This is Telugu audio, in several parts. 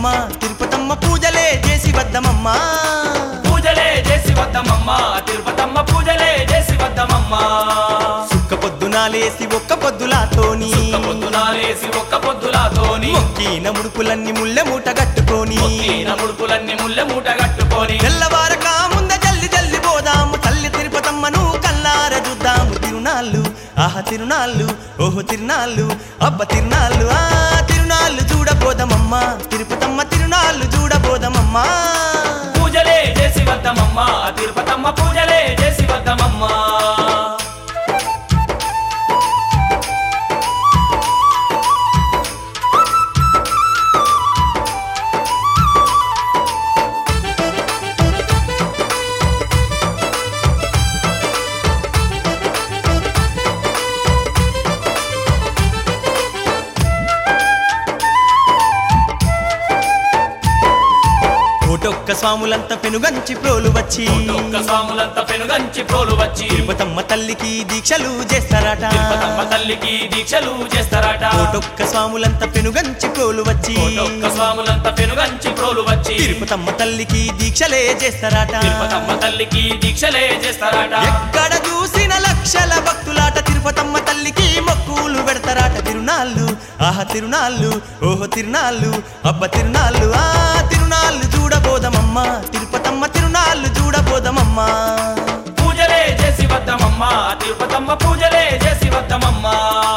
వద్దమమ్మ తిరుపతమ్మ పూజలే చేసి వద్దమమ్మ పూజలే చేసి వద్దమమ్మ తిరుపతమ్మ పూజలే చేసి వద్దమమ్మ సుక్క పొద్దునాలేసి ఒక్క పొద్దులాతోని సుక్క పొద్దునాలేసి ఒక్క పొద్దులాతోని మొక్కిన ముడుపులన్నీ ముళ్ళె మూట కట్టుకొని మొక్కిన ముడుపులన్నీ ముల్లె మూట కట్టుకొని తెల్లవారక ముంద జల్లి జల్లి పోదాము తల్లి తిరుపతమ్మను కల్లార చూద్దాము తిరునాళ్ళు ఆహ తిరునాళ్ళు ఓహో తిరునాళ్ళు అబ్బ తిరునాళ్ళు ఆ తిరునాళ్ళు చూడబోదమమ్మ తిరుపతమ్మ తిరునాళ్ళు చూడబోదమమ్మా పూజలే చేసి వద్దమమ్మ తిరుపతమ్మ పూజలే చేసి వద్దమమ్మ కోటొక్క స్వాములంతా పెనుగంచి ప్రోలు వచ్చి ఒక్క స్వాములంతా పెనుగంచి ప్రోలు వచ్చి తిరుపతమ్మ తల్లికి దీక్షలు చేస్తారట తిరుపతమ్మ తల్లికి దీక్షలు చేస్తారట కోటొక్క స్వాములంతా పెనుగంచి ప్రోలు వచ్చి ఒక్క స్వాములంతా పెనుగంచి ప్రోలు వచ్చి తిరుపతమ్మ తల్లికి దీక్షలే చేస్తారట తిరుపతమ్మ తల్లికి దీక్షలే చేస్తారట ఎక్కడ చూసిన లక్షల భక్తులాట తిరుపతమ్మ తల్లికి మొక్కులు పెడతారాట తిరునాళ్ళు ఆహ తిరునాళ్ళు ఓహో తిరునాళ్ళు అబ్బ తిరునాళ్ళు ఆ తిరునాళ్ళు చూడబోదమమ్మ తిరుపతమ్మ తిరునాళ్ళు చూడబోదమమ్మ పూజలే చేసి వద్దమమ్మ తిరుపతమ్మ పూజలే చేసి వద్దమమ్మ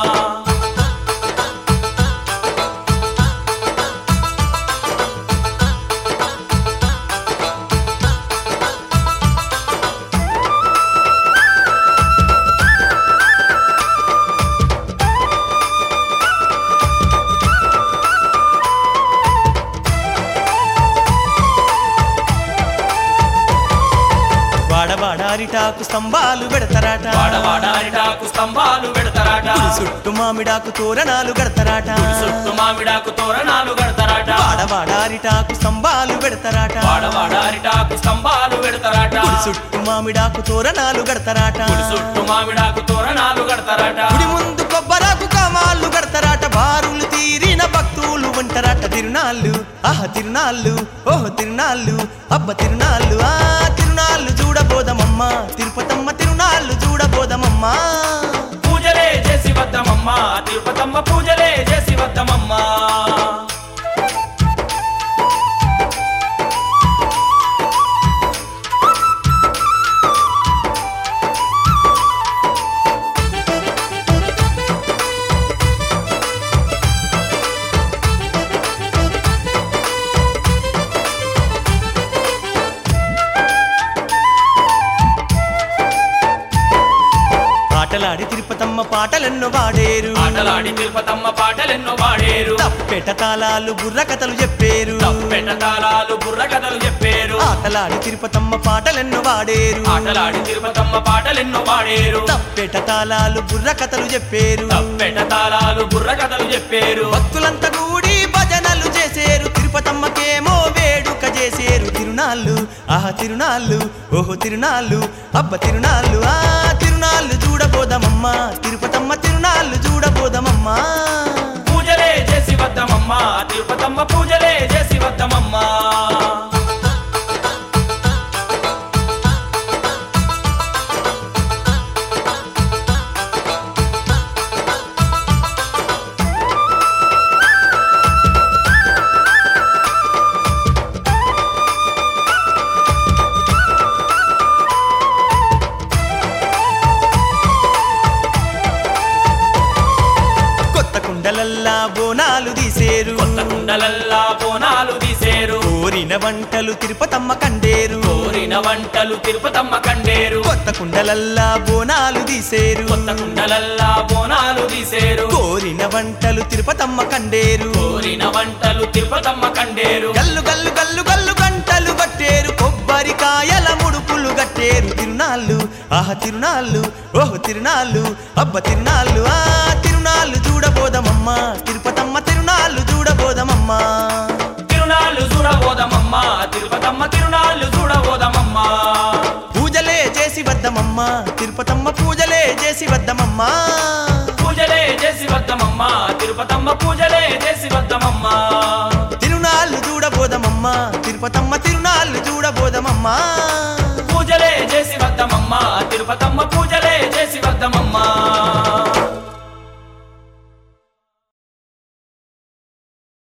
వాడవాడ అరిటాకు స్తంభాలు పెడతారాట వాడవాడ అరిటాకు స్తంభాలు పెడతారట గుడి చుట్టూ మామిడాకు తోరణాలు కడతారాట చుట్టూ మామిడాకు తోరణాలు కడతారట వాడవాడ అరిటాకు స్తంభాలు పెడతారాట వాడవాడ అరిటాకు స్తంభాలు పెడతారట గుడి చుట్టూ మామిడాకు తోరణాలు కడతారాట చుట్టూ మామిడాకు తోరణాలు కడతారట గుడి ముందు కొబ్బరాకు కామాళ్ళు కడతారాట బారులు తీరిన భక్తులు ఉంటారట తిరునాళ్ళు ఆహ తిరునాళ్ళు ఓహో తిరునాళ్ళు అబ్బ తిరునాళ్ళు ఆ తిరునాళ్ళు చూడబోదమమ్మ తిరుపతమ్మ తిరునాళ్ళు చూడబోదమమ్మ పూజలే చేసి వద్దమమ్మ తిరుపతమ్మ పూజలే చేసి వద్దమమ్మ ఆటలాడి తిరుపతమ్మ పాటలెన్నో వాడేరు ఆటలాడి తిరుపతమ్మ పాటలెన్నో పాడేరు తప్పెట తాళాలు బుర్ర కథలు చెప్పేరు తప్పెట తాళాలు బుర్ర కథలు చెప్పేరు ఆటలాడి తిరుపతమ్మ పాటలెన్నో వాడేరు ఆటలాడి తిరుపతమ్మ పాటలెన్నో పాడేరు తప్పెట తాళాలు బుర్ర కథలు చెప్పేరు తప్పెట తాళాలు బుర్ర కథలు చెప్పేరు భక్తులంతా కూడి భజనలు చేసేరు తిరుపతమ్మకేమో వేడుక చేసేరు తిరునాళ్ళు ఆహ తిరునాళ్ళు ఓహో తిరునాళ్ళు అబ్బ తిరునాళ్ళు ఆ తిరునాళ్ళు చూడబోదమమ్మ తిరుపతమ్మ తిరునాళ్ళు చూడబోదమమ్మ పూజలే చేసి వద్దమమ్మ తిరుపతమ్మ పూజలే చేసి వద్దమమ్మ కొత్త కుండలల్లా బోనాలు తీసేరు కొత్త కుండలల్లా బోనాలు తీసేరు కోరిన వంటలు తిరుపతమ్మ కండేరు కోరిన వంటలు తిరుపతమ్మ కండేరు కొత్త కుండలల్లా బోనాలు తీసేరు కొత్త కుండలల్లా బోనాలు తీసేరు కోరిన వంటలు తిరుపతమ్మ కండేరు కోరిన వంటలు తిరుపతమ్మ కండేరు గల్లు గల్లు గల్లు గల్లు గంటలు కట్టేరు కొబ్బరికాయల ముడుపులు కట్టేరు తిరునాళ్ళు ఆహ తిరునాళ్ళు ఓహో తిరునాళ్ళు అబ్బ తిరునాళ్ళు ఆ తిరునాళ్ళు చూడబోదమమ్మ తిరుపతమ్మ తిరునాళ్ళు చూడబోదమమ్మ తిరునాళ్ళు చూడబోదమమ్మ తిరుపతమ్మ తిరునాళ్ళు చూడబోదమమ్మ పూజలే చేసి వద్దమమ్మ తిరుపతమ్మ పూజలే చేసి వద్దమమ్మ పూజలే చేసి వద్దమమ్మ తిరుపతమ్మ పూజలే చేసి వద్దమమ్మ తిరునాళ్ళు చూడ చూడబోదమమ్మా తిరుపతమ్మ తిరునాళ్ళు చూడబోదమమ్మా పూజలే చేసి వద్దమమ్మ తిరుపతమ్మ పూజలే చేసి వద్దమమ్మ